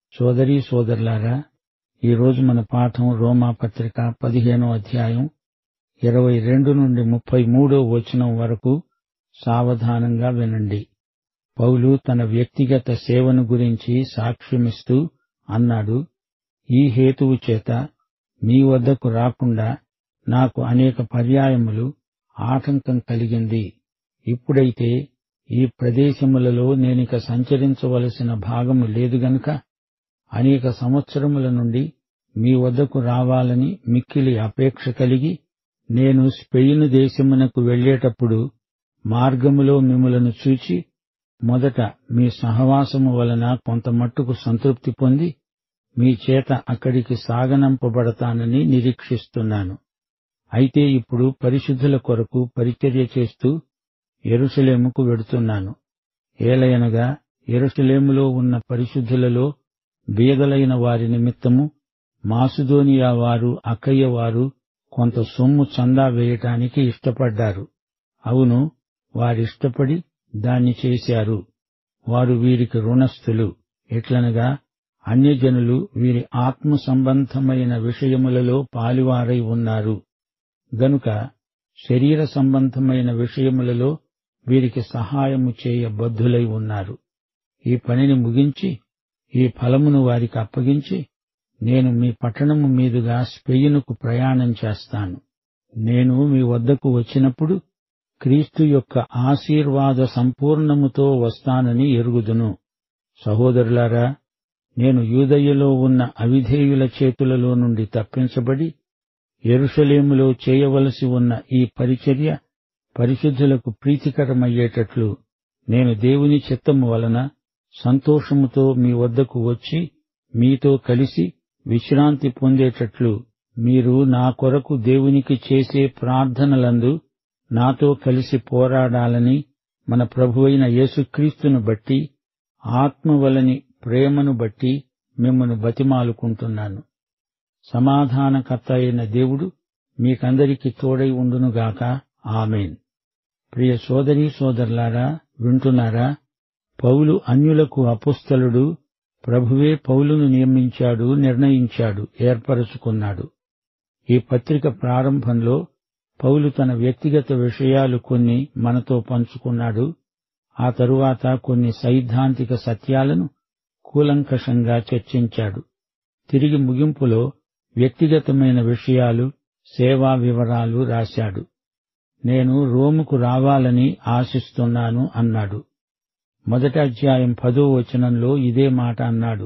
సోదరీ సోదరులారా ఈరోజు మన పాఠం రోమా పత్రిక పదిహేనో అధ్యాయం ఇరవై రెండు నుండి ముప్పై మూడో వచనం వరకు సావధానంగా వినండి పౌలు తన వ్యక్తిగత సేవను గురించి సాక్ష్యమిస్తూ అన్నాడు ఈ హేతువు చేత మీ వద్దకు రాకుండా నాకు అనేక పర్యాయములు ఆటంకం కలిగింది ఇప్పుడైతే ఈ ప్రదేశములలో నేనిక సంచరించవలసిన భాగము లేదు గనుక అనేక సంవత్సరముల నుండి మీ వద్దకు రావాలని మిక్కిలి అపేక్ష కలిగి నేను స్పెయిన్ దేశమునకు వెళ్ళేటప్పుడు మార్గములో మిమ్మలను చూచి మొదట మీ సహవాసము వలన కొంతమట్టుకు సంతృప్తి పొంది మీ చేత అక్కడికి సాగనంపబడతానని నిరీక్షిస్తున్నాను అయితే ఇప్పుడు పరిశుద్ధుల కొరకు పరిచర్య చేస్తూ ఎరుసలేముకు వెడుతున్నాను ఏలయనగా ఎరుసలేములో ఉన్న పరిశుద్ధులలో బీదలైన వారి నిమిత్తము మాసుదోనియా వారు అక్కయ్య వారు కొంత సొమ్ము చందా వేయటానికి ఇష్టపడ్డారు అవును వారిష్టపడి దాన్ని చేశారు వారు వీరికి రుణస్థులు ఎట్లనగా అన్యజనులు వీరి ఆత్మ సంబంధమైన విషయములలో పాలివారై ఉన్నారు గనుక శరీర సంబంధమైన విషయములలో వీరికి సహాయము చేయ బద్ధులై ఉన్నారు ఈ పనిని ముగించి ఈ ఫలమును వారికి అప్పగించి నేను మీ పట్టణము మీదుగా స్పెయినుకు ప్రయాణం చేస్తాను నేను మీ వద్దకు వచ్చినప్పుడు క్రీస్తు యొక్క ఆశీర్వాద సంపూర్ణముతో వస్తానని ఎరుగుదును సహోదరులారా నేను యూదయ్యలో ఉన్న అవిధేయుల చేతులలో నుండి తప్పించబడి ఎరుషలేములో చేయవలసి ఉన్న ఈ పరిచర్య పరిశుద్ధులకు ప్రీతికరమయ్యేటట్లు నేను దేవుని చిత్తము వలన సంతోషముతో మీ వద్దకు వచ్చి మీతో కలిసి విశ్రాంతి పొందేటట్లు మీరు నా కొరకు దేవునికి చేసే ప్రార్థనలందు నాతో కలిసి పోరాడాలని మన ప్రభువైన యేసుక్రీస్తును బట్టి ఆత్మవలని ప్రేమను బట్టి మిమ్మను బతిమాలుకుంటున్నాను సమాధానకర్త అయిన దేవుడు మీకందరికీ తోడై ఉండునుగాక ఆమెన్ ప్రియ సోదరీ సోదరులారా వింటున్నారా పౌలు అన్యులకు అపుస్తలుడు ప్రభువే పౌలును నియమించాడు నిర్ణయించాడు ఏర్పరచుకున్నాడు ఈ పత్రిక ప్రారంభంలో పౌలు తన వ్యక్తిగత విషయాలు కొన్ని మనతో పంచుకున్నాడు ఆ తరువాత కొన్ని సైద్ధాంతిక సత్యాలను కూలంకషంగా చర్చించాడు తిరిగి ముగింపులో వ్యక్తిగతమైన విషయాలు సేవా వివరాలు రాశాడు నేను రోముకు రావాలని ఆశిస్తున్నాను అన్నాడు మొదటి అధ్యాయం పదో వచనంలో ఇదే మాట అన్నాడు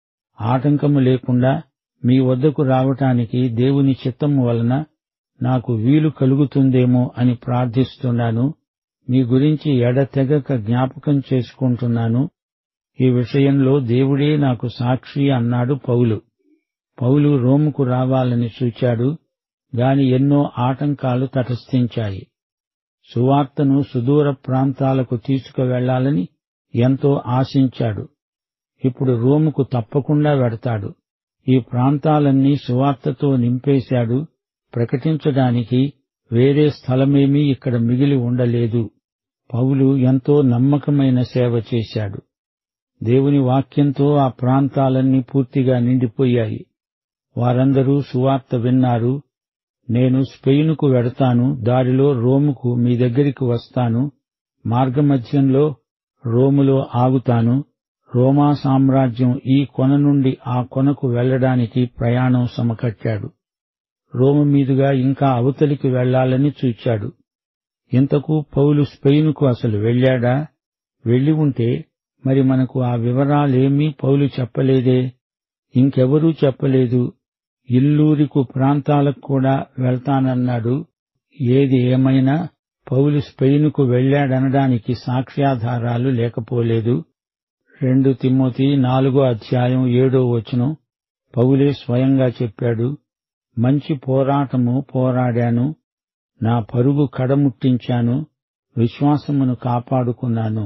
ఆటంకము లేకుండా మీ వద్దకు రావటానికి దేవుని చిత్తము వలన నాకు వీలు కలుగుతుందేమో అని ప్రార్థిస్తున్నాను మీ గురించి ఎడతెగక జ్ఞాపకం చేసుకుంటున్నాను ఈ విషయంలో దేవుడే నాకు సాక్షి అన్నాడు పౌలు పౌలు రోముకు రావాలని సూచాడు గాని ఎన్నో ఆటంకాలు తటస్థించాయి సువార్తను సుదూర ప్రాంతాలకు తీసుకువెళ్లాలని ఎంతో ఆశించాడు ఇప్పుడు రోముకు తప్పకుండా వెడతాడు ఈ ప్రాంతాలన్నీ సువార్తతో నింపేశాడు ప్రకటించడానికి వేరే స్థలమేమీ ఇక్కడ మిగిలి ఉండలేదు పౌలు ఎంతో నమ్మకమైన సేవ చేశాడు దేవుని వాక్యంతో ఆ ప్రాంతాలన్నీ పూర్తిగా నిండిపోయాయి వారందరూ సువార్త విన్నారు నేను స్పెయిన్కు వెడతాను దారిలో రోముకు మీ దగ్గరికి వస్తాను మార్గమధ్యంలో రోములో ఆగుతాను రోమా సామ్రాజ్యం ఈ కొన నుండి ఆ కొనకు వెళ్లడానికి ప్రయాణం సమకట్టాడు రోము మీదుగా ఇంకా అవతలికి వెళ్లాలని చూచాడు ఇంతకు పౌలు స్పెయిన్కు అసలు వెళ్ళాడా వెళ్లి ఉంటే మరి మనకు ఆ వివరాలేమీ పౌలు చెప్పలేదే ఇంకెవరూ చెప్పలేదు ఇల్లూరికు ప్రాంతాలకు కూడా వెళ్తానన్నాడు ఏది ఏమైనా పౌలు స్పెయిన్కు వెళ్లాడనడానికి సాక్ష్యాధారాలు లేకపోలేదు రెండు తిమ్మోతి నాలుగో అధ్యాయం ఏడో వచనం పౌలే స్వయంగా చెప్పాడు మంచి పోరాటము పోరాడాను నా పరుగు కడముట్టించాను విశ్వాసమును కాపాడుకున్నాను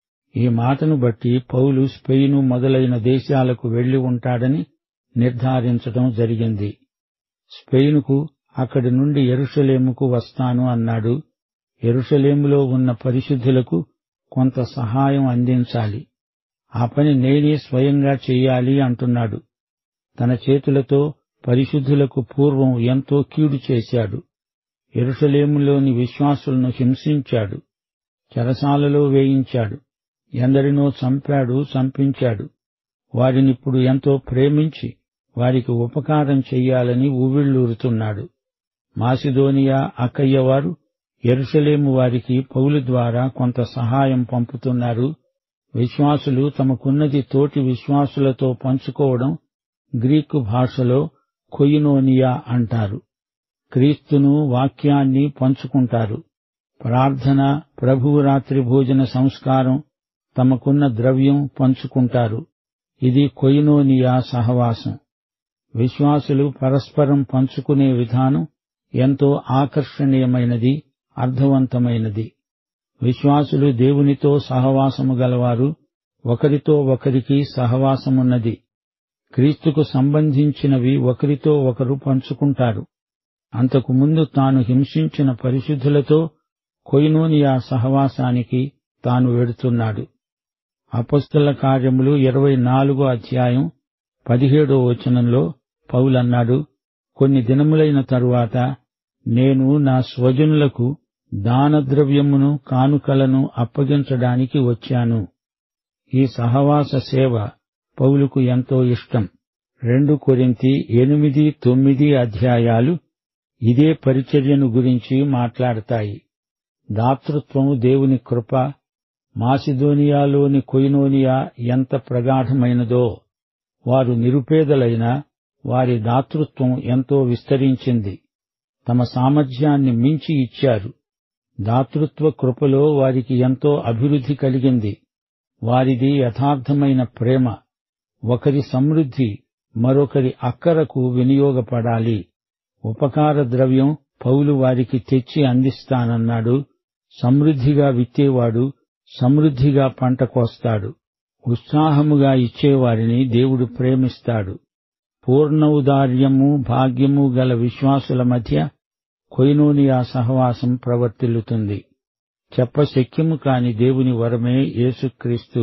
ఈ మాటను బట్టి పౌలు స్పెయిను మొదలైన దేశాలకు వెళ్లి ఉంటాడని నిర్ధారించడం జరిగింది స్పెయిన్కు అక్కడి నుండి ఎరుషలేముకు వస్తాను అన్నాడు ఎరుషలేములో ఉన్న పరిశుద్ధులకు కొంత సహాయం అందించాలి ఆ పని నేనే స్వయంగా చెయ్యాలి అంటున్నాడు తన చేతులతో పరిశుద్ధులకు పూర్వం ఎంతో కీడు చేశాడు ఎరుసలేములోని విశ్వాసులను హింసించాడు చెరసాలలో వేయించాడు ఎందరినో చంపాడు చంపించాడు వారినిప్పుడు ఎంతో ప్రేమించి వారికి ఉపకారం చెయ్యాలని ఊవిళ్ళూరుతున్నాడు మాసిదోనియా అక్కయ్య వారు ఎరుసలేము వారికి పౌలు ద్వారా కొంత సహాయం పంపుతున్నారు విశ్వాసులు తమకున్నది తోటి విశ్వాసులతో పంచుకోవడం గ్రీకు భాషలో కొయినోనియా అంటారు క్రీస్తును వాక్యాన్ని పంచుకుంటారు ప్రార్థన ప్రభువు రాత్రి భోజన సంస్కారం తమకున్న ద్రవ్యం పంచుకుంటారు ఇది కొయినోనియా సహవాసం విశ్వాసులు పరస్పరం పంచుకునే విధానం ఎంతో ఆకర్షణీయమైనది అర్థవంతమైనది విశ్వాసులు దేవునితో సహవాసము గలవారు ఒకరితో ఒకరికి సహవాసమున్నది క్రీస్తుకు సంబంధించినవి ఒకరితో ఒకరు పంచుకుంటారు అంతకుముందు తాను హింసించిన పరిశుద్ధులతో కొయినోనియా సహవాసానికి తాను వెడుతున్నాడు అపస్తుల కార్యములు ఇరవై నాలుగో అధ్యాయం పదిహేడో వచనంలో పౌలన్నాడు కొన్ని దినములైన తరువాత నేను నా స్వజనులకు దానద్రవ్యమును కానుకలను అప్పగించడానికి వచ్చాను ఈ సహవాస సేవ పౌలుకు ఎంతో ఇష్టం రెండు కొరింతి ఎనిమిది తొమ్మిది అధ్యాయాలు ఇదే పరిచర్యను గురించి మాట్లాడతాయి దాతృత్వము దేవుని కృప మాసిదోనియాలోని కొయినోనియా ఎంత ప్రగాఢమైనదో వారు నిరుపేదలైన వారి దాతృత్వం ఎంతో విస్తరించింది తమ సామర్థ్యాన్ని మించి ఇచ్చారు దాతృత్వ కృపలో వారికి ఎంతో అభివృద్ధి కలిగింది వారిది యథార్థమైన ప్రేమ ఒకరి సమృద్ధి మరొకరి అక్కరకు వినియోగపడాలి ఉపకార ద్రవ్యం పౌలు వారికి తెచ్చి అందిస్తానన్నాడు సమృద్ధిగా విత్తేవాడు సమృద్ధిగా పంట కోస్తాడు ఉత్సాహముగా ఇచ్చేవారిని దేవుడు ప్రేమిస్తాడు పూర్ణౌదార్యము భాగ్యము గల విశ్వాసుల మధ్య కొయినోనియా సహవాసం ప్రవర్తిల్లుతుంది చెప్పశక్యము కాని దేవుని వరమే యేసుక్రీస్తు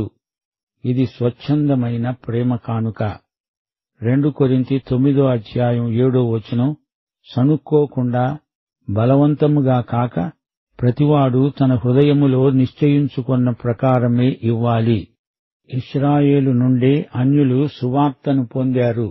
ఇది స్వచ్ఛందమైన ప్రేమ కానుక రెండు కొరింతి తొమ్మిదో అధ్యాయం ఏడో వచనం సణుక్కోకుండా బలవంతముగా కాక ప్రతివాడు తన హృదయములో నిశ్చయించుకున్న ప్రకారమే ఇవ్వాలి ఇస్రాయేలు నుండే అన్యులు సువార్తను పొందారు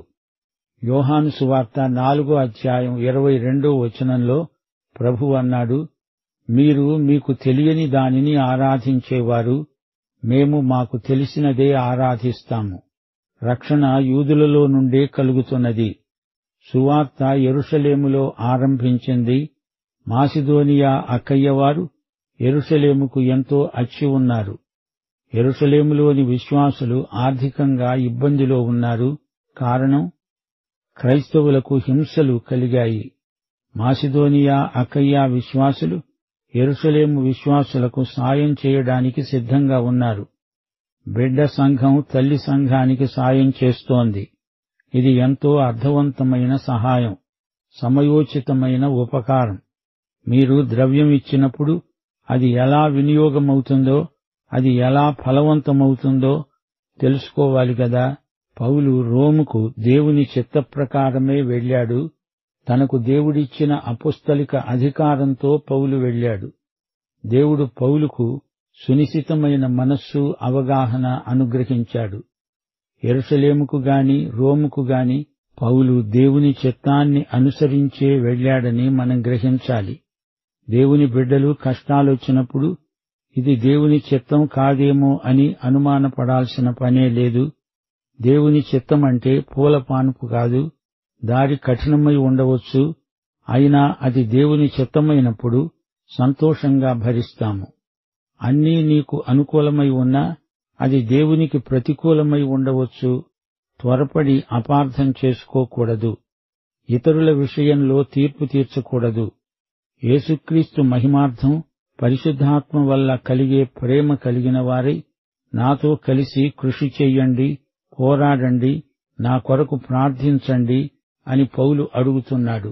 యోహాను సువార్త నాలుగో అధ్యాయం ఇరవై రెండో వచనంలో ప్రభు అన్నాడు మీరు మీకు తెలియని దానిని ఆరాధించేవారు మేము మాకు తెలిసినదే ఆరాధిస్తాము రక్షణ యూదులలో నుండే కలుగుతున్నది సువార్త ఎరుషలేములో ఆరంభించింది మాసిదోనియా అక్కయ్యవారు ఎరుషలేముకు ఎంతో అచ్చి ఉన్నారు ఎరుషలేములోని విశ్వాసులు ఆర్థికంగా ఇబ్బందిలో ఉన్నారు కారణం క్రైస్తవులకు హింసలు కలిగాయి మాసిదోనియా అకయ్య విశ్వాసులు ఎరుసలేము విశ్వాసులకు సాయం చేయడానికి సిద్ధంగా ఉన్నారు బిడ్డ సంఘం తల్లి సంఘానికి సాయం చేస్తోంది ఇది ఎంతో అర్థవంతమైన సహాయం సమయోచితమైన ఉపకారం మీరు ద్రవ్యం ఇచ్చినప్పుడు అది ఎలా వినియోగమవుతుందో అది ఎలా ఫలవంతమవుతుందో తెలుసుకోవాలి కదా పౌలు రోముకు దేవుని చిత్త ప్రకారమే వెళ్లాడు తనకు దేవుడిచ్చిన అపుస్తలిక అధికారంతో పౌలు వెళ్లాడు దేవుడు పౌలుకు సునిశితమైన మనస్సు అవగాహన అనుగ్రహించాడు ఎరుసలేముకు గాని రోముకు గాని పౌలు దేవుని చిత్తాన్ని అనుసరించే వెళ్లాడని మనం గ్రహించాలి దేవుని బిడ్డలు కష్టాలొచ్చినప్పుడు ఇది దేవుని చిత్తం కాదేమో అని అనుమానపడాల్సిన పనే లేదు దేవుని చిత్తం అంటే పూల పానుపు కాదు దారి కఠినమై ఉండవచ్చు అయినా అది దేవుని చిత్తమైనప్పుడు సంతోషంగా భరిస్తాము అన్నీ నీకు అనుకూలమై ఉన్నా అది దేవునికి ప్రతికూలమై ఉండవచ్చు త్వరపడి అపార్థం చేసుకోకూడదు ఇతరుల విషయంలో తీర్పు తీర్చకూడదు యేసుక్రీస్తు మహిమార్థం పరిశుద్ధాత్మ వల్ల కలిగే ప్రేమ కలిగిన వారై నాతో కలిసి కృషి చెయ్యండి పోరాడండి నా కొరకు ప్రార్థించండి అని పౌలు అడుగుతున్నాడు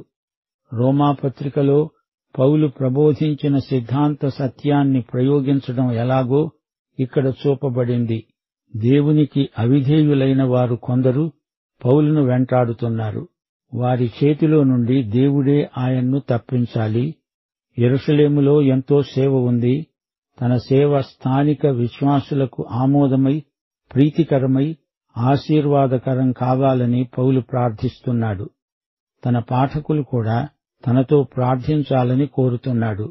రోమాపత్రికలో పౌలు ప్రబోధించిన సిద్ధాంత సత్యాన్ని ప్రయోగించడం ఎలాగో ఇక్కడ చూపబడింది దేవునికి అవిధేయులైన వారు కొందరు పౌలును వెంటాడుతున్నారు వారి చేతిలో నుండి దేవుడే ఆయన్ను తప్పించాలి ఎరుషలేములో ఎంతో సేవ ఉంది తన సేవ స్థానిక విశ్వాసులకు ఆమోదమై ప్రీతికరమై ఆశీర్వాదకరం కావాలని పౌలు ప్రార్థిస్తున్నాడు తన పాఠకులు కూడా తనతో ప్రార్థించాలని కోరుతున్నాడు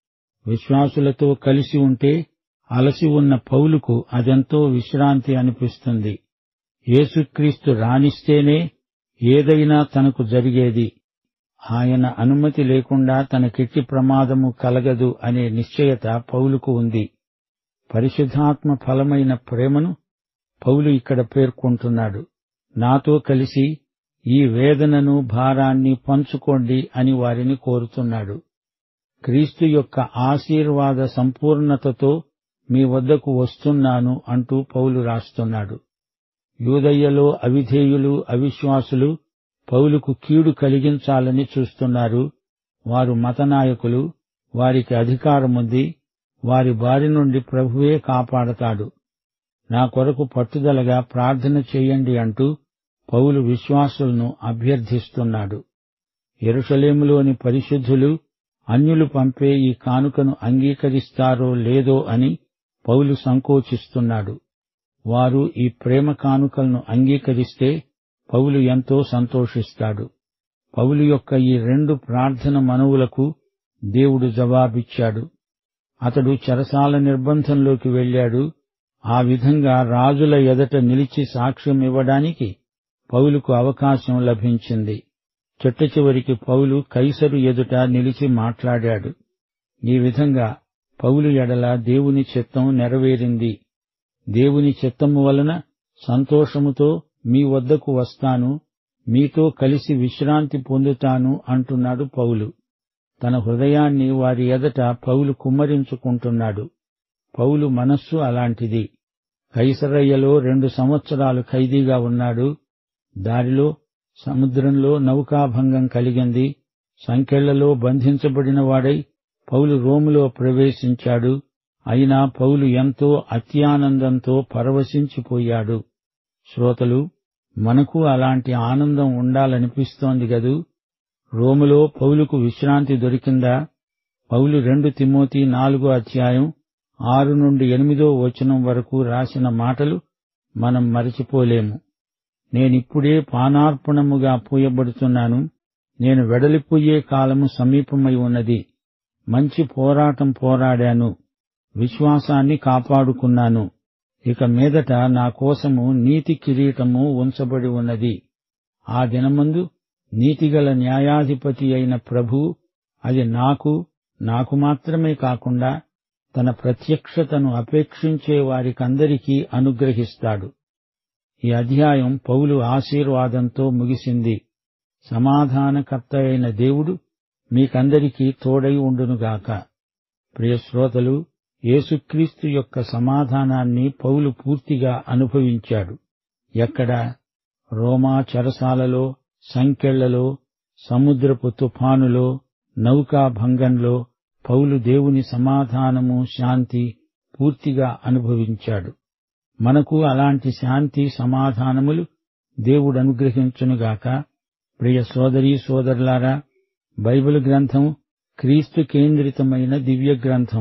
విశ్వాసులతో కలిసి ఉంటే అలసి ఉన్న పౌలుకు అదెంతో విశ్రాంతి అనిపిస్తుంది యేసుక్రీస్తు రాణిస్తేనే ఏదైనా తనకు జరిగేది ఆయన అనుమతి లేకుండా తనకెట్టి ప్రమాదము కలగదు అనే నిశ్చయత పౌలుకు ఉంది పరిశుద్ధాత్మ ఫలమైన ప్రేమను పౌలు ఇక్కడ పేర్కొంటున్నాడు నాతో కలిసి ఈ వేదనను భారాన్ని పంచుకోండి అని వారిని కోరుతున్నాడు క్రీస్తు యొక్క ఆశీర్వాద సంపూర్ణతతో మీ వద్దకు వస్తున్నాను అంటూ పౌలు రాస్తున్నాడు యూదయ్యలో అవిధేయులు అవిశ్వాసులు పౌలుకు కీడు కలిగించాలని చూస్తున్నారు వారు మతనాయకులు వారికి అధికారముంది వారి బారి నుండి ప్రభువే కాపాడతాడు నా కొరకు పట్టుదలగా ప్రార్థన చేయండి అంటూ పౌలు విశ్వాసులను అభ్యర్థిస్తున్నాడు ఎరుషలేములోని పరిశుద్ధులు అన్యులు పంపే ఈ కానుకను అంగీకరిస్తారో లేదో అని పౌలు సంకోచిస్తున్నాడు వారు ఈ ప్రేమ కానుకలను అంగీకరిస్తే పౌలు ఎంతో సంతోషిస్తాడు పౌలు యొక్క ఈ రెండు ప్రార్థన మనవులకు దేవుడు జవాబిచ్చాడు అతడు చెరసాల నిర్బంధంలోకి వెళ్ళాడు ఆ విధంగా రాజుల ఎదట నిలిచి సాక్ష్యం ఇవ్వడానికి పౌలుకు అవకాశం లభించింది చిట్ట చివరికి పౌలు కైసరు ఎదుట నిలిచి మాట్లాడాడు ఈ విధంగా పౌలు ఎడల దేవుని చిత్తం నెరవేరింది దేవుని చిత్తము వలన సంతోషముతో మీ వద్దకు వస్తాను మీతో కలిసి విశ్రాంతి పొందుతాను అంటున్నాడు పౌలు తన హృదయాన్ని వారి ఎదట పౌలు కుమ్మరించుకుంటున్నాడు పౌలు మనస్సు అలాంటిది కైసరయ్యలో రెండు సంవత్సరాలు ఖైదీగా ఉన్నాడు దారిలో సముద్రంలో నౌకాభంగం కలిగింది సంకెళ్లలో బంధించబడిన వాడై పౌలు రోములో ప్రవేశించాడు అయినా పౌలు ఎంతో అత్యానందంతో పరవశించిపోయాడు శ్రోతలు మనకు అలాంటి ఆనందం ఉండాలనిపిస్తోంది గదు రోములో పౌలుకు విశ్రాంతి దొరికిందా పౌలు రెండు తిమోతి నాలుగో అధ్యాయం ఆరు నుండి ఎనిమిదో వచనం వరకు రాసిన మాటలు మనం మరచిపోలేము నేనిప్పుడే పానార్పణముగా పూయబడుతున్నాను నేను వెడలిపోయే కాలము సమీపమై ఉన్నది మంచి పోరాటం పోరాడాను విశ్వాసాన్ని కాపాడుకున్నాను ఇక మీదట నా కోసము నీతి కిరీటము ఉంచబడి ఉన్నది ఆ దినమందు నీతిగల న్యాయాధిపతి అయిన ప్రభు అది నాకు నాకు మాత్రమే కాకుండా తన ప్రత్యక్షతను అపేక్షించే వారికందరికీ అనుగ్రహిస్తాడు ఈ అధ్యాయం పౌలు ఆశీర్వాదంతో ముగిసింది సమాధానకర్త అయిన దేవుడు మీకందరికీ తోడై ఉండునుగాక ప్రియశ్రోతలు యేసుక్రీస్తు యొక్క సమాధానాన్ని పౌలు పూర్తిగా అనుభవించాడు ఎక్కడ రోమా చెరసాలలో సంకెళ్లలో సముద్రపు తుఫానులో నౌకాభంగంలో పౌలు దేవుని సమాధానము శాంతి పూర్తిగా అనుభవించాడు మనకు అలాంటి శాంతి సమాధానములు దేవుడు అనుగ్రహించునుగాక ప్రియ సోదరీ సోదరులారా బైబిల్ గ్రంథం క్రీస్తు కేంద్రితమైన దివ్య గ్రంథం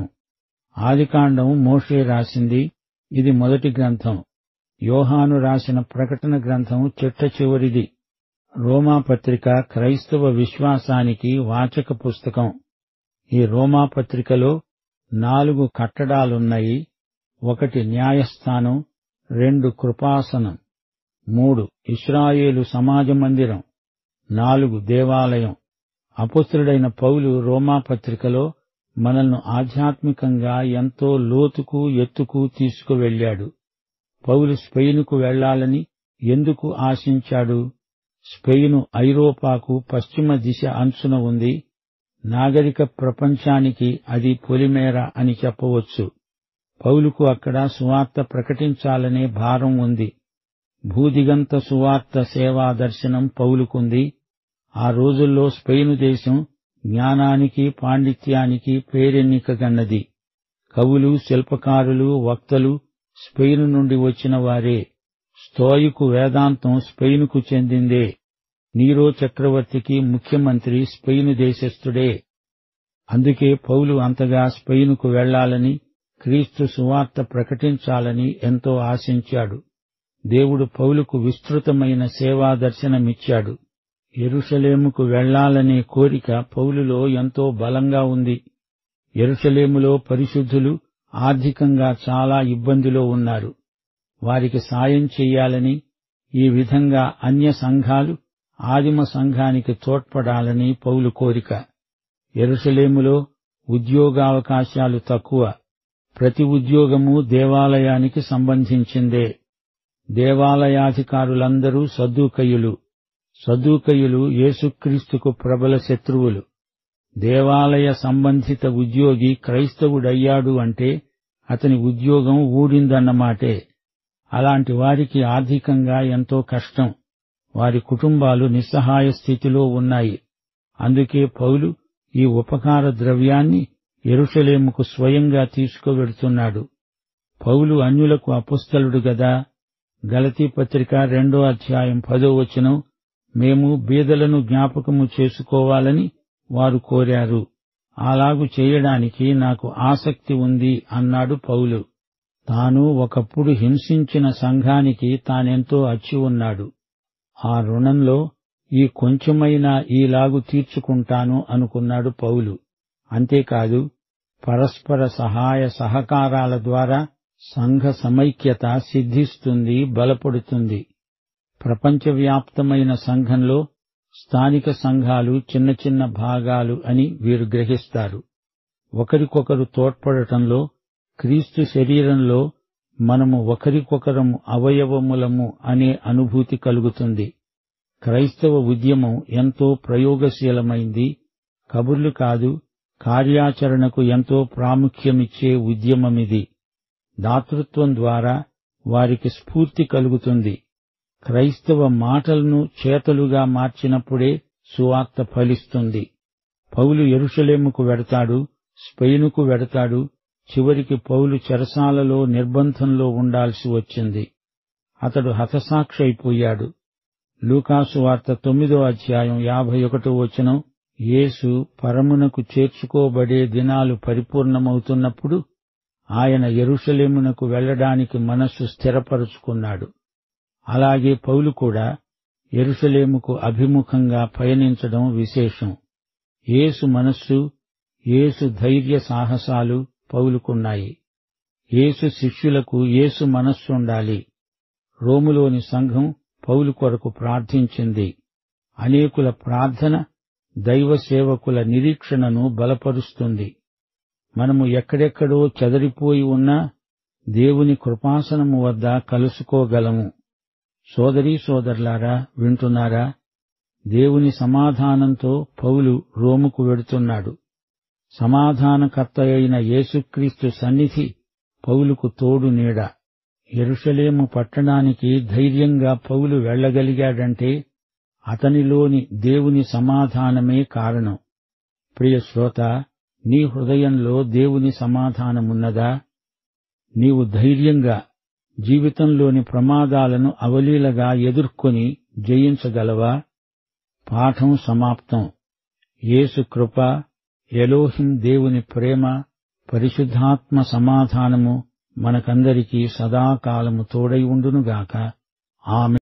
ఆదికాండం మోషే రాసింది ఇది మొదటి గ్రంథం యోహాను రాసిన ప్రకటన గ్రంథం చిట్ట చివరిది రోమా పత్రిక క్రైస్తవ విశ్వాసానికి వాచక పుస్తకం ఈ రోమా పత్రికలో నాలుగు కట్టడాలున్నాయి ఒకటి న్యాయస్థానం రెండు కృపాసనం మూడు ఇస్రాయేలు సమాజ మందిరం నాలుగు దేవాలయం అపుత్రుడైన పౌలు రోమా పత్రికలో మనల్ని ఆధ్యాత్మికంగా ఎంతో లోతుకు ఎత్తుకు తీసుకువెళ్ళాడు పౌలు స్పెయిన్కు వెళ్లాలని ఎందుకు ఆశించాడు స్పెయిను ఐరోపాకు పశ్చిమ దిశ అంచున ఉంది నాగరిక ప్రపంచానికి అది పొలిమేర అని చెప్పవచ్చు పౌలుకు అక్కడ సువార్త ప్రకటించాలనే భారం ఉంది భూదిగంత సువార్త సేవా దర్శనం పౌలుకుంది ఆ రోజుల్లో స్పెయిను దేశం జ్ఞానానికి పాండిత్యానికి పేరెన్నికగన్నది కవులు శిల్పకారులు వక్తలు స్పెయిన్ నుండి వచ్చిన వారే స్తోయికు వేదాంతం స్పెయిన్కు చెందిందే నీరో చక్రవర్తికి ముఖ్యమంత్రి స్పెయిన్ దేశస్థుడే అందుకే పౌలు అంతగా స్పెయిన్కు వెళ్లాలని క్రీస్తు సువార్త ప్రకటించాలని ఎంతో ఆశించాడు దేవుడు పౌలుకు విస్తృతమైన సేవా దర్శనమిచ్చాడు ఎరుషలేముకు వెళ్లాలనే కోరిక పౌలులో ఎంతో బలంగా ఉంది ఎరుషలేములో పరిశుద్ధులు ఆర్థికంగా చాలా ఇబ్బందిలో ఉన్నారు వారికి సాయం చెయ్యాలని ఈ విధంగా అన్య సంఘాలు ఆదిమ సంఘానికి తోడ్పడాలని పౌలు కోరిక ఎరుసలేములో ఉద్యోగావకాశాలు తక్కువ ప్రతి ఉద్యోగము దేవాలయానికి సంబంధించిందే దేవాలయాధికారులందరూ సద్దూకయులు సద్దూకయులు యేసుక్రీస్తుకు ప్రబల శత్రువులు దేవాలయ సంబంధిత ఉద్యోగి క్రైస్తవుడయ్యాడు అంటే అతని ఉద్యోగం ఊడిందన్నమాటే అలాంటి వారికి ఆర్థికంగా ఎంతో కష్టం వారి కుటుంబాలు నిస్సహాయ స్థితిలో ఉన్నాయి అందుకే పౌలు ఈ ఉపకార ద్రవ్యాన్ని ఎరుషలేముకు స్వయంగా తీసుకువెడుతున్నాడు పౌలు అన్యులకు అపుస్తలుడు గదా గలతీ పత్రిక రెండో అధ్యాయం పదో వచనం మేము బీదలను జ్ఞాపకము చేసుకోవాలని వారు కోరారు అలాగు చేయడానికి నాకు ఆసక్తి ఉంది అన్నాడు పౌలు తాను ఒకప్పుడు హింసించిన సంఘానికి తానెంతో అచ్చి ఉన్నాడు ఆ రుణంలో ఈ కొంచెమైనా ఈలాగు తీర్చుకుంటాను అనుకున్నాడు పౌలు అంతేకాదు పరస్పర సహాయ సహకారాల ద్వారా సంఘ సమైక్యత సిద్ధిస్తుంది బలపడుతుంది ప్రపంచవ్యాప్తమైన సంఘంలో స్థానిక సంఘాలు చిన్న చిన్న భాగాలు అని వీరు గ్రహిస్తారు ఒకరికొకరు తోడ్పడటంలో క్రీస్తు శరీరంలో మనము ఒకరికొకరము అవయవములము అనే అనుభూతి కలుగుతుంది క్రైస్తవ ఉద్యమం ఎంతో ప్రయోగశీలమైంది కబుర్లు కాదు కార్యాచరణకు ఎంతో ప్రాముఖ్యమిచ్చే ఉద్యమమిది దాతృత్వం ద్వారా వారికి స్ఫూర్తి కలుగుతుంది క్రైస్తవ మాటలను చేతలుగా మార్చినప్పుడే సువార్త ఫలిస్తుంది పౌలు ఎరుషలేముకు వెడతాడు స్పెయినుకు వెడతాడు చివరికి పౌలు చెరసాలలో నిర్బంధంలో ఉండాల్సి వచ్చింది అతడు హతసాక్షైపోయాడు లూకాసు వార్త తొమ్మిదో అధ్యాయం యాభై ఒకటో వచనం యేసు పరమునకు చేర్చుకోబడే దినాలు పరిపూర్ణమవుతున్నప్పుడు ఆయన ఎరుషలేమునకు వెళ్లడానికి మనస్సు స్థిరపరుచుకున్నాడు అలాగే పౌలు కూడా ఎరుషలేముకు అభిముఖంగా పయనించడం విశేషం యేసు మనస్సు యేసు ధైర్య సాహసాలు పౌలుకున్నాయి యేసు శిష్యులకు యేసు మనస్సుండాలి రోములోని సంఘం పౌలు కొరకు ప్రార్థించింది అనేకుల ప్రార్థన దైవ సేవకుల నిరీక్షణను బలపరుస్తుంది మనము ఎక్కడెక్కడో చెదరిపోయి ఉన్నా దేవుని కృపాసనము వద్ద కలుసుకోగలము సోదరీ సోదరులారా వింటున్నారా దేవుని సమాధానంతో పౌలు రోముకు వెడుతున్నాడు సమాధానకర్త అయిన యేసుక్రీస్తు సన్నిధి పౌలుకు తోడు నీడ ఎరుషలేము పట్టణానికి ధైర్యంగా పౌలు వెళ్లగలిగాడంటే అతనిలోని దేవుని సమాధానమే కారణం ప్రియ శ్రోత నీ హృదయంలో దేవుని సమాధానమున్నదా నీవు ధైర్యంగా జీవితంలోని ప్రమాదాలను అవలీలగా ఎదుర్కొని జయించగలవా పాఠం సమాప్తం యేసు కృప ఎలోహిం దేవుని ప్రేమ పరిశుద్ధాత్మ సమాధానము మనకందరికీ సదాకాలము తోడై ఉండునుగాక ఆమె